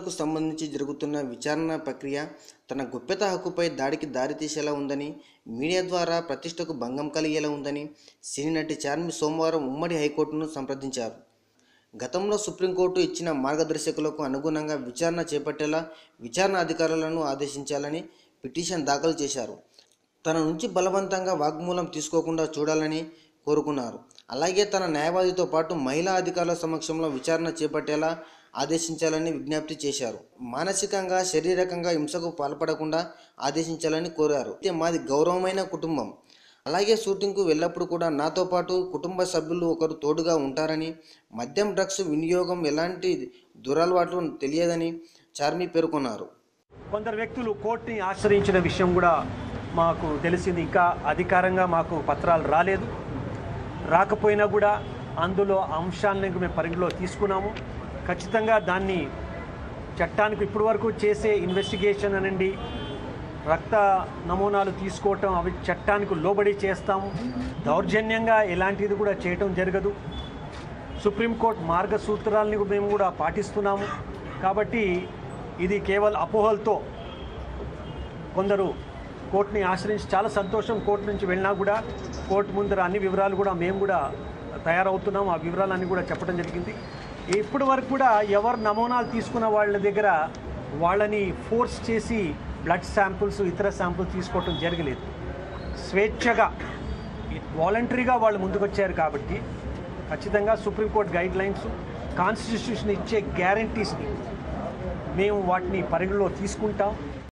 కొనుగోలుకు సంబంధించి జరుగుతున్న విచారణ ప్రక్రియ తన గొప్యత హక్కుపై దాడికి దారితీసేలా ఉందని మీడియా ద్వారా ప్రతిష్టకు భంగం కలిగేలా ఉందని సినీ నటి చార్మి సోమవారం ఉమ్మడి హైకోర్టును సంప్రదించారు గతంలో సుప్రీంకోర్టు ఇచ్చిన మార్గదర్శకులకు అనుగుణంగా విచారణ చేపట్టేలా విచారణ అధికారులను ఆదేశించాలని పిటిషన్ దాఖలు చేశారు తన నుంచి బలవంతంగా వాగ్మూలం తీసుకోకుండా చూడాలని కోరుకున్నారు అలాగే తన న్యాయవాదితో పాటు మహిళా అధికారుల సమక్షంలో విచారణ చేపట్టేలా ఆదేశించాలని విజ్ఞప్తి చేశారు మానసికంగా శారీరకంగా హింసకు పాల్పడకుండా ఆదేశించాలని కోరారు అయితే మాది గౌరవమైన కుటుంబం అలాగే షూటింగ్కు వెళ్ళప్పుడు కూడా నాతో పాటు కుటుంబ సభ్యులు ఒకరు తోడుగా ఉంటారని మద్యం డ్రగ్స్ వినియోగం ఎలాంటి దురలవాట్లు తెలియదని చార్మి పేర్కొన్నారు కొందరు వ్యక్తులు కోర్టుని ఆశ్రయించిన విషయం కూడా మాకు తెలిసింది ఇంకా అధికారంగా మాకు పత్రాలు రాలేదు రాకపోయినా కూడా అందులో అంశాలను మేము పరిగణలో తీసుకున్నాము ఖచ్చితంగా దాన్ని చట్టానికి ఇప్పటి వరకు చేసే ఇన్వెస్టిగేషన్ అనండి రక్త నమూనాలు తీసుకోవటం అవి చట్టానికి లోబడి చేస్తాము దౌర్జన్యంగా ఎలాంటిది కూడా చేయటం జరగదు సుప్రీంకోర్టు మార్గసూత్రాలని మేము కూడా పాటిస్తున్నాము కాబట్టి ఇది కేవలం అపోహలతో కొందరు కోర్టుని ఆశ్రయించి చాలా సంతోషం కోర్టు నుంచి వెళ్ళినా కూడా కోర్టు ముందర అన్ని వివరాలు కూడా మేము కూడా తయారవుతున్నాం ఆ వివరాలన్నీ కూడా చెప్పడం జరిగింది ఇప్పటి వరకు కూడా ఎవరు నమూనాలు తీసుకున్న వాళ్ళ దగ్గర వాళ్ళని ఫోర్స్ చేసి బ్లడ్ శాంపుల్స్ ఇతర శాంపుల్స్ తీసుకోవటం జరగలేదు స్వేచ్ఛగా వాలంటరీగా వాళ్ళు ముందుకొచ్చారు కాబట్టి ఖచ్చితంగా సుప్రీంకోర్టు గైడ్ లైన్స్ కాన్స్టిట్యూషన్ ఇచ్చే గ్యారంటీస్ని మేము వాటిని పరిగణలో తీసుకుంటాం